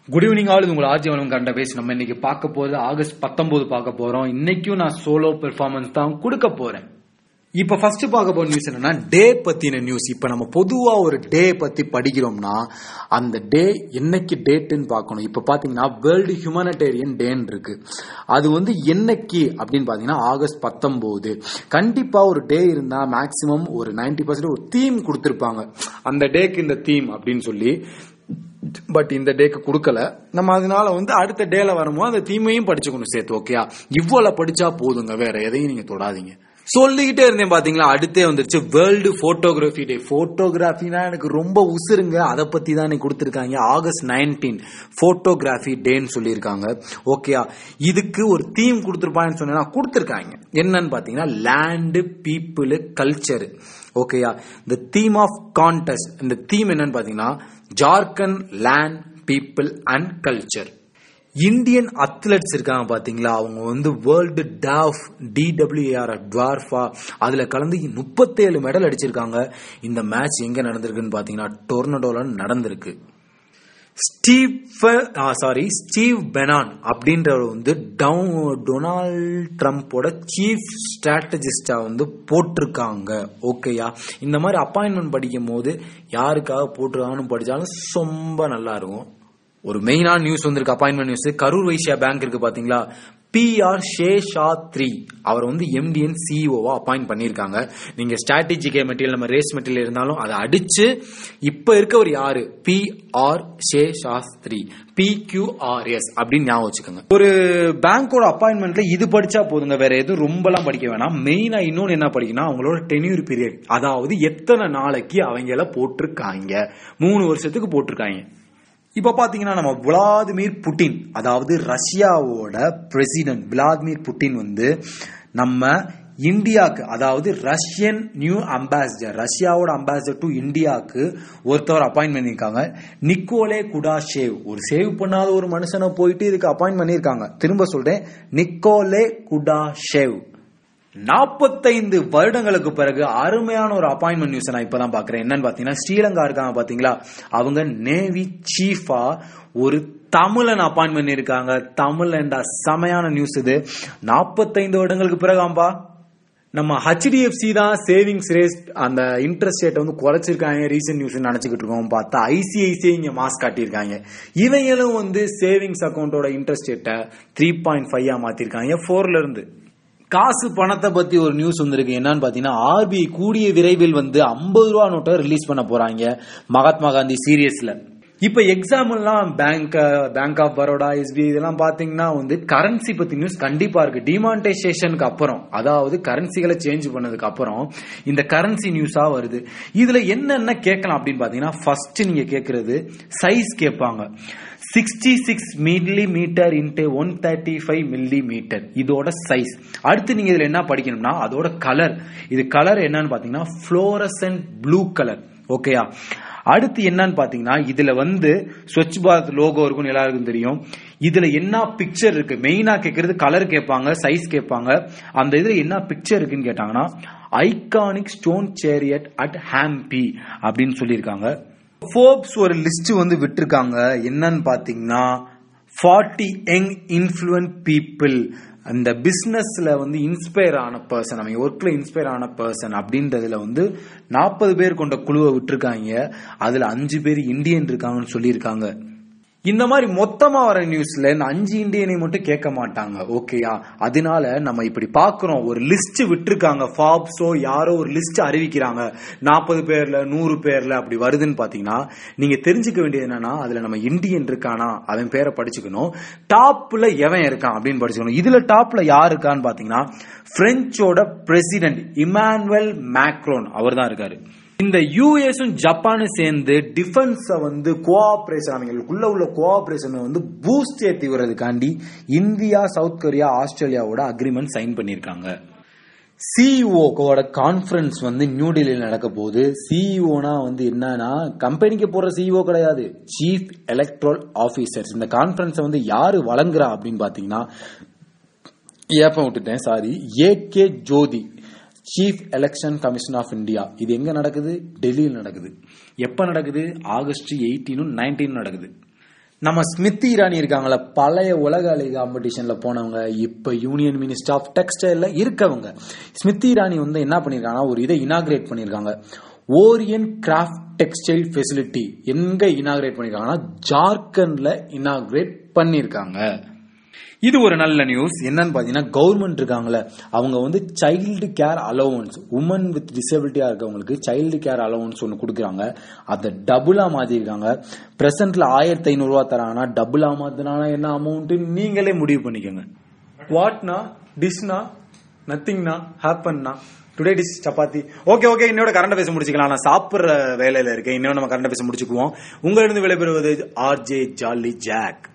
good evening all இது உங்கள் ஆர்ஜிவனம் கண்ட பேசி நம்ம இன்னைக்கு பார்க்க போறது ஆகஸ்ட் பத்தொன்பது பார்க்க போறோம் இன்னைக்கும் நான் சோலோ பெர்ஃபார்மன்ஸ் தான் கொடுக்க போறேன் இப்ப ஃபர்ஸ்ட் பார்க்க போற நியூஸ் என்னன்னா டே பத்தின நியூஸ் இப்ப நம்ம பொதுவா ஒரு டே பத்தி படிக்கிறோம்னா அந்த டே என்னைக்கு டேட்டுன்னு பார்க்கணும் இப்ப பாத்தீங்கன்னா வேர்ல்டு ஹியூமனிடேரியன் டேன்னு இருக்கு அது வந்து என்னைக்கு அப்படின்னு பாத்தீங்கன்னா ஆகஸ்ட் பத்தொன்பது கண்டிப்பா ஒரு டே இருந்தா மேக்சிமம் ஒரு 90% பர்சன்ட் ஒரு தீம் கொடுத்திருப்பாங்க அந்த டேக்கு இந்த தீம் அப்படின்னு சொல்லி பட் இந்த டேக்கு கொடுக்கல நம்ம அதனால வந்து அடுத்த டேல வரும்போது அந்த தீமையும் படிச்சுக்கணும் சேர்த்து ஓகேயா இவ்வளவு படிச்சா போதுங்க வேற எதையும் நீங்க தொடாதீங்க சொல்லிக்கிட்டே இருந்தேன் பாத்தீங்களா அடுத்தே வந்துருச்சு வேர்ல்டு போட்டோகிராஃபி டே போட்டோகிராஃபினா எனக்கு ரொம்ப உசுருங்க அதை பத்தி தான் எனக்கு கொடுத்துருக்காங்க ஆகஸ்ட் நைன்டீன் போட்டோகிராஃபி டேன்னு சொல்லியிருக்காங்க ஓகேயா இதுக்கு ஒரு தீம் கொடுத்துருப்பான்னு சொன்னா கொடுத்துருக்காங்க என்னன்னு பாத்தீங்கன்னா லேண்டு பீப்புள் கல்ச்சர் ஓகேயா இந்த தீம் ஆஃப் கான்டெஸ்ட் இந்த தீம் என்னன்னு பாத்தீங்கன்னா Jharkhand land people and culture Indian athletes இருக்காங்க பாத்தீங்களா அவங்க வந்து வேர்ல்டு டாஃப் டிடபிள்யூஆர் டுவார்ஃபா அதுல கலந்து முப்பத்தேழு மெடல் அடிச்சிருக்காங்க இந்த மேட்ச் எங்க நடந்திருக்குன்னு பாத்தீங்கன்னா டொர்னடோல நடந்திருக்கு ஸ்டீவ் சாரி ஸ்டீவ் பெனான் அப்படின்றவர் வந்து டவுன் டொனால்ட் ட்ரம்ப்போட சீஃப் ஸ்ட்ராட்டஜிஸ்டா வந்து போட்டிருக்காங்க ஓகேயா இந்த மாதிரி அப்பாயின்மெண்ட் படிக்கும் போது யாருக்காக போட்டிருக்காங்கன்னு படிச்சாலும் ரொம்ப நல்லா இருக்கும் ஒரு மெயினான நியூஸ் வந்திருக்கு appointment news Karur Vysya bank இருக்கு பாத்தீங்களா பிஆர் ஷேஷா த்ரீ அவர் வந்து எம்டிஎன் சிஇஓவா அப்பாயிண்ட் பண்ணியிருக்காங்க நீங்க ஸ்ட்ராட்டஜிக் மெட்டீரியல் நம்ம ரேஸ் மெட்டீரியல் இருந்தாலும் அதை அடிச்சு இப்ப இருக்கவர் யாரு பிஆர் ஷே சாஸ்திரி பிக்யூஆர்எஸ் அப்படின்னு ஞாபகம் வச்சுக்கோங்க ஒரு பேங்கோட அப்பாயின்மெண்ட்ல இது படிச்சா போதுங்க வேற எதுவும் ரொம்பலாம் படிக்க வேணாம் மெயினா இன்னொன்னு என்ன படிக்கணும் அவங்களோட டென்யூர் பீரியட் அதாவது எத்தனை நாளைக்கு அவங்கள போட்டிருக்காங்க மூணு வருஷத்துக்கு போட்டிருக்காங்க இப்ப பாத்தீங்கன்னா நம்ம விளாதிமிர் புட்டின் அதாவது ரஷ்யாவோட பிரசிடென்ட் விளாதிமிர் புட்டின் வந்து நம்ம இந்தியாவுக்கு அதாவது ரஷ்யன் நியூ அம்பாசிடர் ரஷ்யாவோட அம்பாசிடர் டு இந்தியாவுக்கு ஒருத்தவர் அப்பாயின்ட் பண்ணியிருக்காங்க நிக்கோலே குடாஷேவ் ஒரு சேவ் பண்ணாத ஒரு மனுஷனை போயிட்டு இதுக்கு அப்பாயின்ட் பண்ணியிருக்காங்க திரும்ப சொல்றேன் நிக்கோலே குடாஷேவ் நாற்பத்தைந்து வருடங்களுக்கு பிறகு அருமையான ஒரு அப்பாயின்மெண்ட் நியூஸ் நான் இப்பதான் பாக்குறேன் என்னன்னு பாத்தீங்கன்னா ஸ்ரீலங்கா இருக்காங்க பாத்தீங்களா அவங்க நேவி சீஃபா ஒரு தமிழன் அப்பாயின்ட் பண்ணிருக்காங்க தமிழ்ண்டா செமையான நியூஸ் இது நாற்பத்தைந்து வருடங்களுக்கு பிறகாம்பா நம்ம ஹெச்டிஎஃப்சி தான் சேவிங்ஸ் ரேட் அந்த இன்ட்ரெஸ்ட் ரேட் வந்து குறைச்சிருக்காங்க ரீசன்ட் நியூஸ் நினைச்சுக்கிட்டு இருக்கோம் பார்த்தா ஐசிஐசிஐ இங்க மாஸ் காட்டியிருக்காங்க இவங்களும் வந்து சேவிங்ஸ் அக்கௌண்டோட இன்ட்ரெஸ்ட் ரேட்டை த்ரீ பாயிண்ட் ஃபைவ் மாத்திருக்காங்க ஃபோர்ல இருந்து காசு பணத்தை பத்தி ஒரு நியூஸ் வந்திருக்கு என்னன்னு பாத்தீங்கன்னா ஆர்பிஐ கூடிய விரைவில் வந்து ஐம்பது ரூபா நோட்டை ரிலீஸ் பண்ண போறாங்க மகாத்மா காந்தி சீரியஸ்ல இப்ப எக்ஸாம்பிள்லாம் bank bank of Baroda SBI இதெல்லாம் பாத்தீங்கன்னா வந்து கரன்சி பத்தி நியூஸ் கண்டிப்பா இருக்கு டிமான்டைசேஷனுக்கு அப்புறம் அதாவது கரன்சிகளை சேஞ்ச் பண்ணதுக்கு அப்புறம் இந்த கரன்சி நியூஸா வருது இதுல என்னென்ன கேட்கலாம் அப்படின்னு பாத்தீங்கன்னா ஃபர்ஸ்ட் நீங்க கேக்குறது சைஸ் கேட்பாங்க sixty six millimetre into one thirty five millimetre இதோட சைஸ் அடுத்து நீங்க இதுல என்ன படிக்கணும்னா அதோட கலர் இது கலர் என்னன்னு பாத்தீங்கன்னா ஃப்ளோரசன்ட் ப்ளூ கலர் ஓகேயா அடுத்து என்னன்னு பாத்தீங்கன்னா இதுல வந்து ஸ்வச் பாரத் லோகோ இருக்கும்னு எல்லாருக்கும் தெரியும் இதுல என்ன பிக்சர் இருக்கு மெயினா கேட்கறது கலர் கேட்பாங்க சைஸ் கேட்பாங்க அந்த இதுல என்ன பிக்சர் இருக்குன்னு கேட்டாங்கன்னா iconic stone chariot at Hampi அப்படின்னு சொல்லியிருக்காங்க ஃபோர்ப்ஸ் ஒரு லிஸ்ட் வந்து விட்டுருக்காங்க என்னன்னு பாத்தீங்கன்னா ஃபார்ட்டி யங் இன்ஃபுளுன்ட் பீப்புள் அந்த பிசினஸ்ல வந்து இன்ஸ்பயர் ஆன பர்சன் அவங்க ஒர்க்ல இன்ஸ்பயர் ஆன பர்சன் அப்படின்றதுல வந்து நாற்பது பேர் கொண்ட குழுவை விட்டுருக்காங்க அதுல அஞ்சு பேர் இந்தியன் இருக்காங்கன்னு சொல்லியிருக்காங்க இந்த மாதிரி மொத்தமா வர நியூஸ்ல இந்த அஞ்சு இந்தியனை மட்டும் கேட்க மாட்டாங்க ஓகேயா அதனால நம்ம இப்படி பாக்குறோம் ஒரு லிஸ்ட் விட்டுருக்காங்க ஃபாப்ஸோ யாரோ ஒரு லிஸ்ட் அறிவிக்கிறாங்க நாற்பது பேர்ல நூறு பேர்ல அப்படி வருதுன்னு பாத்தீங்கன்னா நீங்க தெரிஞ்சுக்க வேண்டியது என்னன்னா அதுல நம்ம இந்தியன் இருக்கானா அவன் பேரை படிச்சுக்கணும் டாப்ல எவன் இருக்கான் அப்படின்னு படிச்சுக்கணும் இதுல டாப்ல யார் இருக்கான்னு பாத்தீங்கன்னா பிரெஞ்சோட பிரசிடென்ட் இமானுவல் மேக்ரோன் அவர் தான் இருக்காரு இந்த யூஎஸும் ஜப்பானும் சேர்ந்து டிஃபென்ஸ வந்து கோஆபரேஷன் அவங்களுக்குள்ள உள்ள கோஆபரேஷன் வந்து பூஸ்ட் ஏத்தி வர்றதுக்காண்டி இந்தியா சவுத் கொரியா ஆஸ்திரேலியாவோட அக்ரிமெண்ட் சைன் பண்ணிருக்காங்க சிஇஓக்கோட கான்ஃபரன்ஸ் வந்து நியூ டெல்லியில் நடக்க போகுது சிஇஓனா வந்து என்னன்னா கம்பெனிக்கு போற சிஇஓ கிடையாது சீஃப் எலக்ட்ரல் ஆபீசர்ஸ் இந்த கான்ஃபரன்ஸை வந்து யாரு வழங்குறா அப்படின்னு பாத்தீங்கன்னா ஏப்பம் விட்டுட்டேன் sorry A K Jyoti chief election commission of India இது எங்க நடக்குது டெல்லியில் நடக்குது எப்ப நடக்குது ஆகஸ்ட் எயிட்டீனும் நைன்டீனும் நடக்குது நம்ம ஸ்மிருதி இரானி இருக்காங்களா பழைய உலக அலை காம்படிஷன்ல போனவங்க இப்ப யூனியன் மினிஸ்டர் ஆஃப் டெக்ஸ்டைல்ல இருக்கவங்க ஸ்மிருதி இரானி வந்து என்ன பண்ணிருக்காங்கன்னா ஒரு இதை இனாகிரேட் பண்ணிருக்காங்க ஓரியன் கிராஃப்ட் டெக்ஸ்டைல் ஃபெசிலிட்டி எங்க இனாகிரேட் பண்ணிருக்காங்கன்னா ஜார்க்கண்ட்ல இனாகிரேட் பண்ணிருக்காங்க இது ஒரு நல்ல நியூஸ் என்னன்னு பாத்தீங்கன்னா கவர்மெண்ட் இருக்காங்களே அவங்க வந்து child care allowance woman with டிசபிலிட்டியா இருக்கவங்களுக்கு சைல்டு கேர் அலோவன்ஸ் ஒன்று கொடுக்குறாங்க அதை டபுளா மாத்திருக்காங்க பிரசன்ட்ல ஆயிரத்தி ஐநூறு ரூபா தராங்கன்னா டபுளா மாத்தினா என்ன அமௌண்ட் நீங்களே முடிவு பண்ணிக்கோங்க வாட்னா டிஷ்னா நத்திங்னா ஹேப்பன்னா today dish chapati okay okay இன்னோட கரண்ட் பேச முடிச்சுக்கலாம் நான் சாப்பிடுற வேலையில இருக்கேன் இன்னும் நம்ம கரண்ட் பேச முடிச்சுக்குவோம் உங்களிடம் விடைபெறுவது ஆர்ஜே ஜாலி ஜாக்